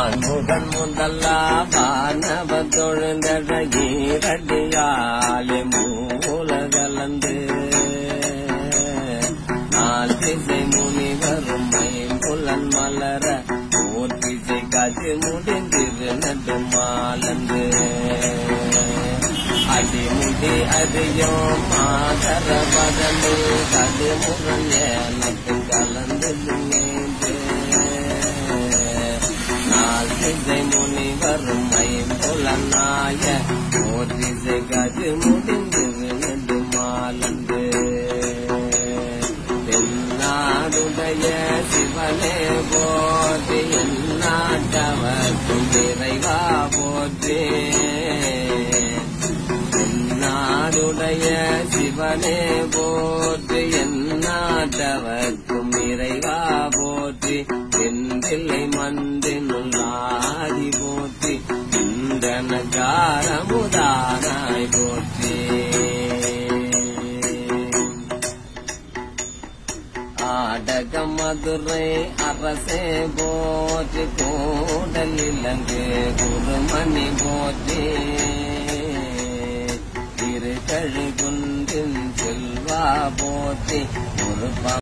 வான்முகன் முதல்லா வானவ தொழுந்தழ ஈரடியாலே மூல கலந்து நாள் திசை முனிவரும் புலன் மலர ஓர்த்திசை காட்சி முடிந்திரு நடு மாலந்து அடிமுடி அறியோம் மாதர பதந்து கடுமுகன் எனக்கு கலந்து நின்று நாள் திசை முனிவரும் ஐம்புலனாய ஓர்திசை காட்சி முடிந்திரு நடு மாலந்து தென்னாடுடைய சிவனே போற்றி எந்நாட்டவர்க்கும் இறைவா போற்றி தென்னாடுடைய சிவனே போற்றி எந்நாட்டவர்க்கும் இறைவா போற்றி தென்றில்லை மந்தினுள்ளாதி போற்றி இந்தனகாரமுதானாய் போற்றி ஆடக மதுரை அரசே போற்றி கூடல் இலங்கு குருமணி போற்றி திருக்கழுகுன்றின் செல்வா போற்றி ஒரு